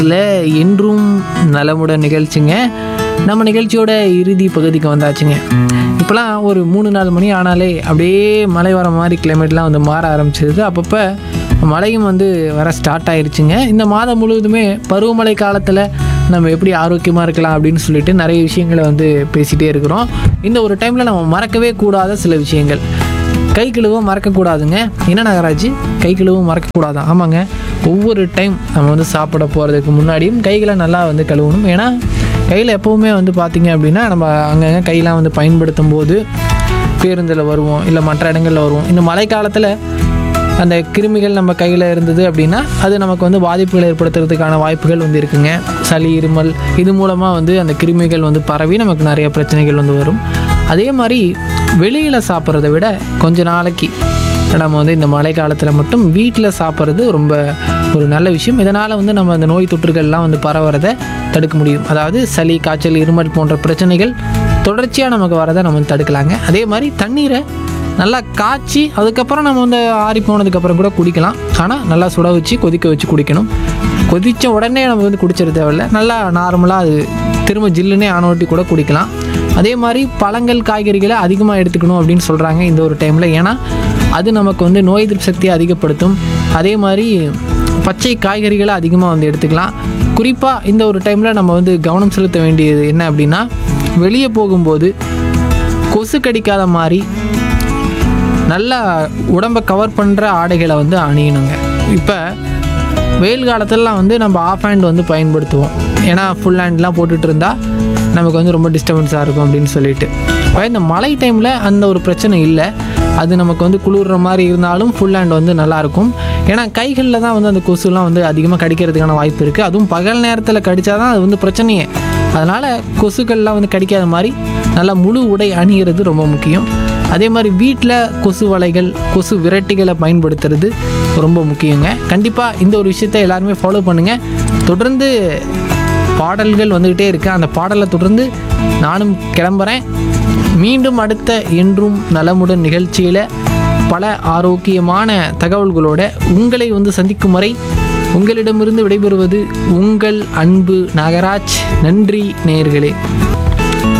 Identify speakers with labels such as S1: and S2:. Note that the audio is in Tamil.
S1: இல்லை என்றும் நலமுடன் நிகழ்ச்சிங்க நம்ம நிகழ்ச்சியோட இறுதி பகுதிக்கு வந்தாச்சுங்க இப்போலாம் ஒரு மூணு நாலு மணி ஆனாலே அப்படியே மழை வர மாதிரி கிளைமேட்லாம் வந்து மாற ஆரம்பிச்சிருது அப்பப்போ மழையும் வந்து வர ஸ்டார்ட் ஆயிருச்சுங்க இந்த மாதம் முழுவதுமே பருவமழை காலத்தில் நம்ம எப்படி ஆரோக்கியமாக இருக்கலாம் அப்படின்னு சொல்லிட்டு நிறைய விஷயங்களை வந்து பேசிகிட்டே இருக்கிறோம் இந்த ஒரு டைமில் நம்ம மறக்கவே கூடாத சில விஷயங்கள் கை கழுவ மறக்கக்கூடாதுங்க என்ன நகராஜ் கை கழுவ மறக்கக்கூடாது ஆமாங்க ஒவ்வொரு டைம் நம்ம வந்து சாப்பிட போகிறதுக்கு முன்னாடியும் கைகளை நல்லா வந்து கழுவணும் ஏன்னா கையில் எப்போவுமே வந்து பார்த்திங்க அப்படின்னா நம்ம அங்கங்கே கையெல்லாம் வந்து பயன்படுத்தும் போது பேருந்தில் வருவோம் இல்லை மற்ற இடங்களில் வருவோம் இந்த மழை காலத்தில் அந்த கிருமிகள் நம்ம கையில் இருந்தது அப்படின்னா அது நமக்கு வந்து பாதிப்புகள் ஏற்படுத்துறதுக்கான வாய்ப்புகள் வந்து இருக்குங்க சளி இருமல் இது மூலமாக வந்து அந்த கிருமிகள் வந்து பரவி நமக்கு நிறைய பிரச்சனைகள் வந்து வரும் அதே மாதிரி வெளியில் சாப்பிட்றத விட கொஞ்ச நாளைக்கு நம்ம வந்து இந்த மழை காலத்தில் மட்டும் வீட்டில் சாப்பிட்றது ரொம்ப ஒரு நல்ல விஷயம் இதனால் வந்து நம்ம அந்த நோய் தொற்றுகள்லாம் வந்து பரவறதை தடுக்க முடியும் அதாவது சளி காய்ச்சல் இருமல் போன்ற பிரச்சனைகள் தொடர்ச்சியாக நமக்கு வரதை நம்ம தடுக்கலாங்க அதே மாதிரி தண்ணீரை நல்லா காய்ச்சி அதுக்கப்புறம் நம்ம வந்து ஆறி போனதுக்கப்புறம் கூட குடிக்கலாம் ஆனால் நல்லா சுட வச்சு கொதிக்க வச்சு குடிக்கணும் கொதித்த உடனே நம்ம வந்து குடிச்சிட தேவையில்ல நல்லா நார்மலாக அது திரும்ப ஜில்லுன்னே ஆனோட்டி கூட குடிக்கலாம் அதே மாதிரி பழங்கள் காய்கறிகளை அதிகமாக எடுத்துக்கணும் அப்படின்னு சொல்கிறாங்க இந்த ஒரு டைமில் ஏன்னா அது நமக்கு வந்து நோய் எதிர்ப்பு சக்தியை அதிகப்படுத்தும் அதே மாதிரி பச்சை காய்கறிகளை அதிகமாக வந்து எடுத்துக்கலாம் குறிப்பாக இந்த ஒரு டைமில் நம்ம வந்து கவனம் செலுத்த வேண்டியது என்ன அப்படின்னா வெளியே போகும்போது கொசு கடிக்காத மாதிரி நல்லா உடம்பை கவர் பண்ணுற ஆடைகளை வந்து அணியணுங்க இப்போ வெயில் காலத்துலலாம் வந்து நம்ம ஆஃப் ஹேண்ட் வந்து பயன்படுத்துவோம் ஏன்னா ஃபுல் ஹேண்ட்லாம் போட்டுட்டு இருந்தால் நமக்கு வந்து ரொம்ப டிஸ்டர்பன்ஸாக இருக்கும் அப்படின்னு சொல்லிட்டு இப்போ இந்த மழை டைமில் அந்த ஒரு பிரச்சனை இல்லை அது நமக்கு வந்து குளிர்ற மாதிரி இருந்தாலும் ஃபுல் ஹேண்ட் வந்து நல்லாயிருக்கும் ஏன்னா கைகளில் தான் வந்து அந்த கொசுலாம் வந்து அதிகமாக கடிக்கிறதுக்கான வாய்ப்பு இருக்குது அதுவும் பகல் நேரத்தில் கடித்தா தான் அது வந்து பிரச்சனையே அதனால் கொசுக்கள்லாம் வந்து கடிக்காத மாதிரி நல்லா முழு உடை அணிகிறது ரொம்ப முக்கியம் அதே மாதிரி வீட்டில் கொசு வலைகள் கொசு விரட்டிகளை பயன்படுத்துறது ரொம்ப முக்கியங்க கண்டிப்பாக இந்த ஒரு விஷயத்தை எல்லாருமே ஃபாலோ பண்ணுங்கள் தொடர்ந்து பாடல்கள் வந்துக்கிட்டே இருக்கு அந்த பாடலை தொடர்ந்து நானும் கிளம்புறேன் மீண்டும் அடுத்த என்றும் நலமுடன் நிகழ்ச்சியில் பல ஆரோக்கியமான தகவல்களோட உங்களை வந்து சந்திக்கும் வரை உங்களிடமிருந்து விடைபெறுவது உங்கள் அன்பு நாகராஜ் நன்றி நேயர்களே